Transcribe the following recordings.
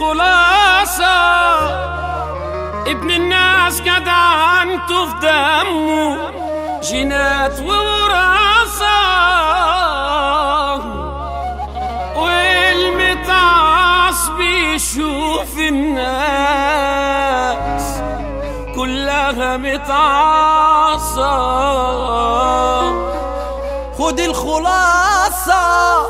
الخلاصة ابن الناس جدعنته في دمه جينات ووراثة والمتعص بيشوف الناس كلها متعصة خد الخلاصة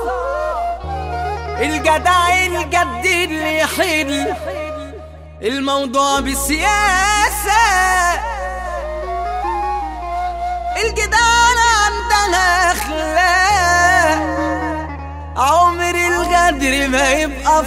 الجدع الجد اللي يحل الموضوع بالسياسة الجدعان عندها أخلاق عمر الغدر ما يبقى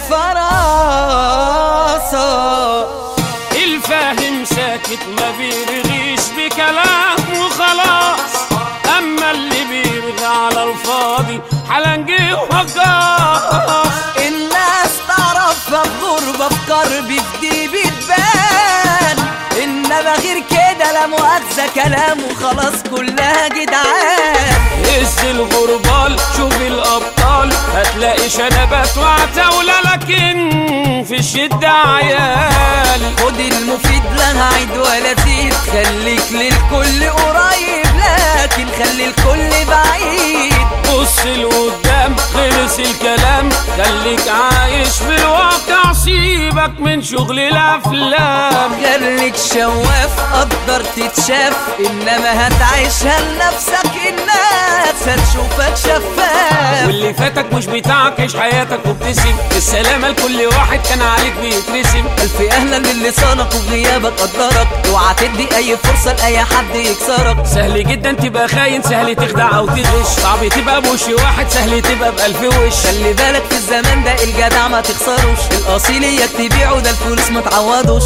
فراسة الفاهم ساكت ما بيرغيش بكلام وخلاص اما اللي بيرغي على الفاضي حلنجي وهجاص الناس تعرفها في غربة في كرب في دي بتبان إنما غير كده لا مؤاخذة كلام وخلاص كلها جدعان هز الغربال شوف الابطال هتلاقي شنبات وعتاولة لكن في الشدة عيال خد المفيد لا هعيد ولا زيد خليك للكل قريب لكن خلي الكل بعيد بص لقدام خلص الكلام خليك عايش في الواقع سيبك من شغل الافلام خليك شواف قدر تتشاف انما هتعيشها لنفسك الناس هتشوفك شفاف واللي فاتك مش بتاعك عيش حياتك وابتسم السلامة لكل واحد كان عليك بيترسم ألف أهلا للي صانك وغيابك قدرك اوعى تدي أي فرصة لأي حد يكسرك سهل جدا تبقى خاين سهل تخدع او تغش صعب تبقى بوش واحد سهل تبقى بألف وش خلي بالك في الزمان ده الجدع ما تخسروش الأصيل إياك تبيعه ده الفلوس ما تعوضوش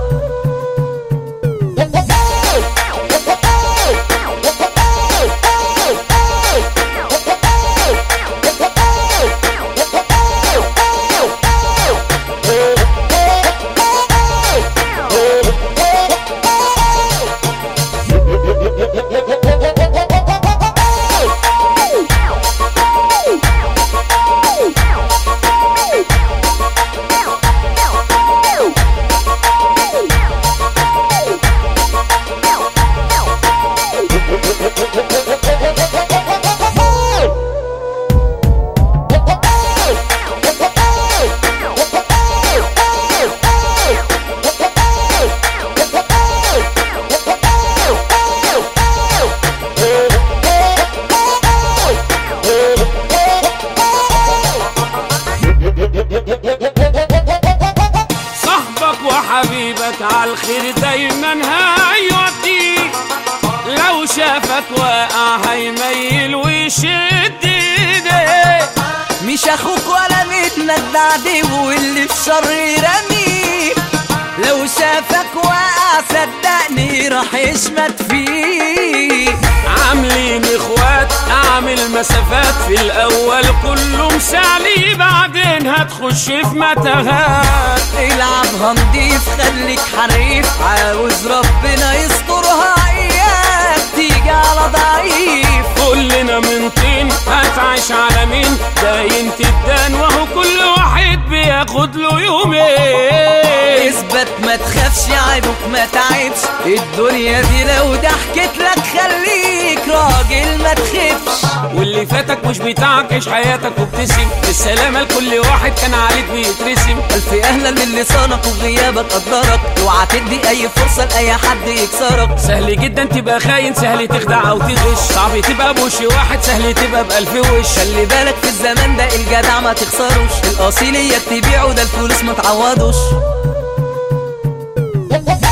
صاحبك وحبيبك على الخير دايما هيوديك لو شافك واقع هيميل ويشد ايديك مش اخوك ولا منك ده عدو واللي في شر رميك لو شافك واقع صدقني راح يشمت فيك عاملين اخوات اعمل مسافات في الاول كله مسالي بعدين هتخش في متاهات العبها نضيف خليك حريف عاوز ربنا يسترها اياك تيجي على ضعيف كلنا من طين هتعيش على مين داين تدان وهو كل واحد بياخد له يومين اثبت ما تخافش عيبك ما تعبش الدنيا دي لو ضحكت لك خليك راجل ما تخافش واللي فاتك مش بتاعك عيش حياتك وابتسم السلامة لكل واحد كان عليك بيترسم ألف أهلا للي صانك وغيابك قدرك اوعى تدي أي فرصة لأي حد يكسرك سهل جدا تبقى خاين سهل تخدع او تغش صعب تبقى بوش واحد سهل تبقى بألف وش خلي بالك في الزمان ده الجدع ما تخسروش الأصيل إياك تبيعه ده الفلوس ما تعوضوش